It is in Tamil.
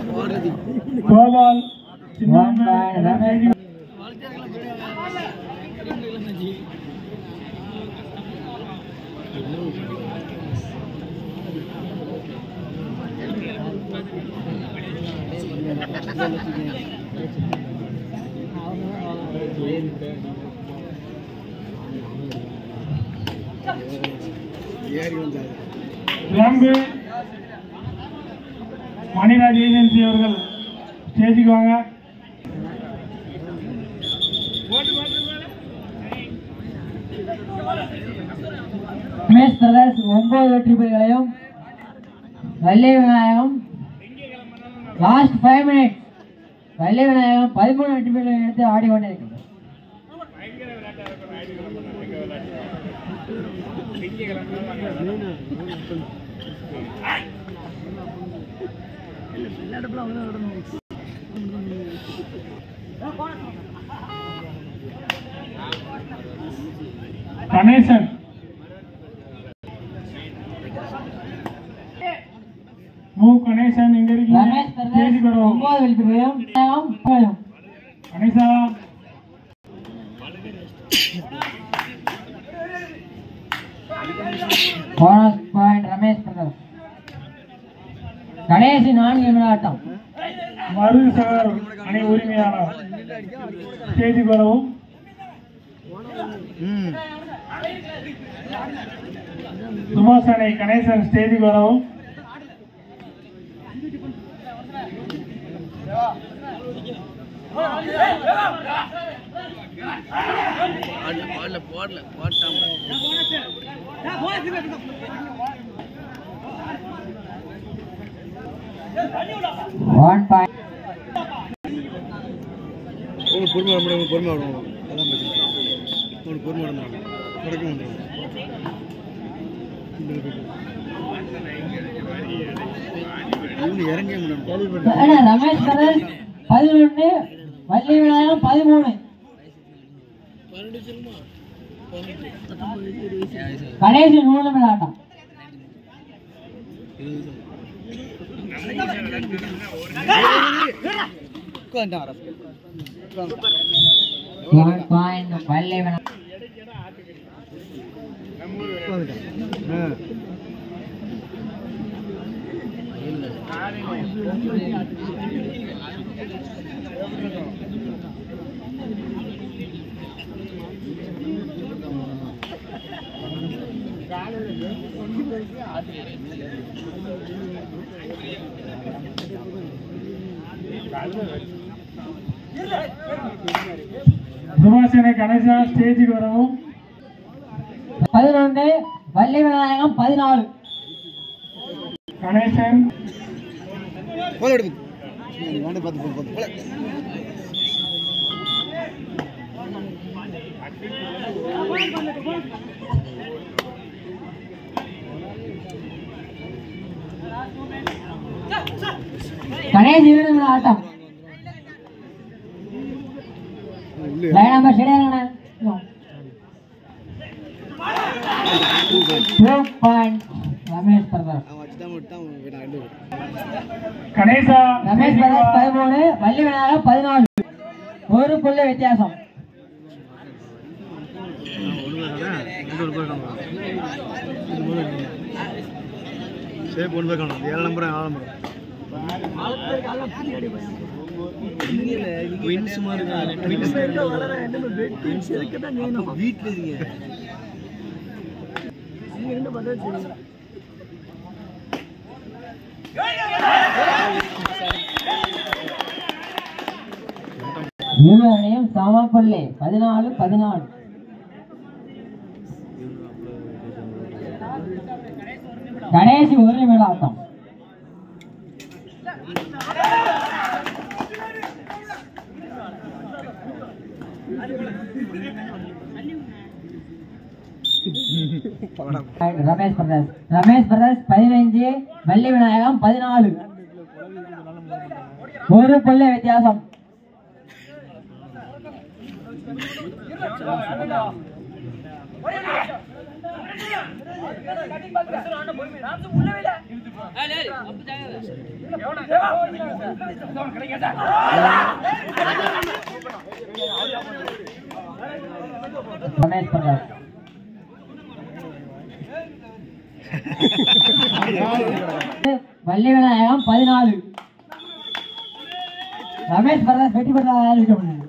Gopal One by Ramesh. விலங்கு மணிராஜ் ஏஜென்சி அவர்கள் ஸ்டேஜுக்கு வாங்க ரமேஷ் பிரதர்ஸ் ஒன்பது வெற்றி புலிகளையும் Valli Vinayagam last five minutes Valli Vinayagam பதிமூணு வெற்றி புலிகளை எடுத்து ஆடிக்கொண்டிருக்கிறது கணேசன் மு கணேசன் எங்க இருக்கீங்க ரமேஷ் ஸ்டேஜுக்கு பிரதர்ஸ் வருவோம் ஒன்பது வெற்றி புலிகளையும் விநாயகம் புகழும். Ganesha bonus point Ramesh brothers கடைசி நான்கு நிமிட ஆட்டம் மரு சார் அணி உரிமையாளர் ஸ்டேஜுக்கு வரவும் சுபாஷ் அணை கணேசன் ஸ்டேஜுக்கு வரவும் ஒன் பாயிண்ட் உங்களுக்கு பொறுமை வர முடியும் பொறுமை வரணும் அதான் பிரச்சனை உங்களுக்கு பொறுமை வரணும் தொடக்க வந்துடும் இவங்க இறங்க முடியும் அண்ணா, ரமேஷ் பிரதர்ஸ் பதினொன்று வள்ளி விநாயகம் பதிமூணு கடைசி நூறு நிமிட ஆட்டம் ஒன் பாயிண்ட் வள்ளி விநாயகம் சுபாஷ் அணை கணேசா ஸ்டேஜுக்கு வரவும் பதினொன்று வள்ளி விநாயகம் பதினாலு கணேசன் போல எடுக்கு வேண்ட பார்த்து போ போல கடைசி ஏழு நிமிட ஆட்டம் லைன் நம்பர் சரியாங்கண்ணா டூ பாயிண்ட் ரமேஷ் பிரதர் அவன் வச்சுதான் விட்டான் நான் ரெண்டு கணேசா ரமேஷ் பிரதர்ஸ் பதிமூணு வள்ளி விநாயகம் பதினாலு ஒரு புள்ளி வித்தியாசம் சரி பொண்ணு போய் காணும் ஏழு நம்பர் ஆறு நம்பர் வீட்டில் இருக்கீங்க இரு அணியும் சம புள்ளி பதினாலு பதினாலு கடைசி ஒரு நிமிட ஆட்டம் ரமேஷ் பிரதர்ஸ் ரமேஷ் பிரதர்ஸ் பதினைஞ்சு வள்ளி விநாயகம் பதினாலு ஒரு புள்ளி வித்தியாசம் ரமேஷ் பிரதாப் வள்ளி விநாயகம் பதினாலு ரமேஷ் பிரதாஸ் வெற்றி பெற்றதாக அறிவிக்கப்படுகிறது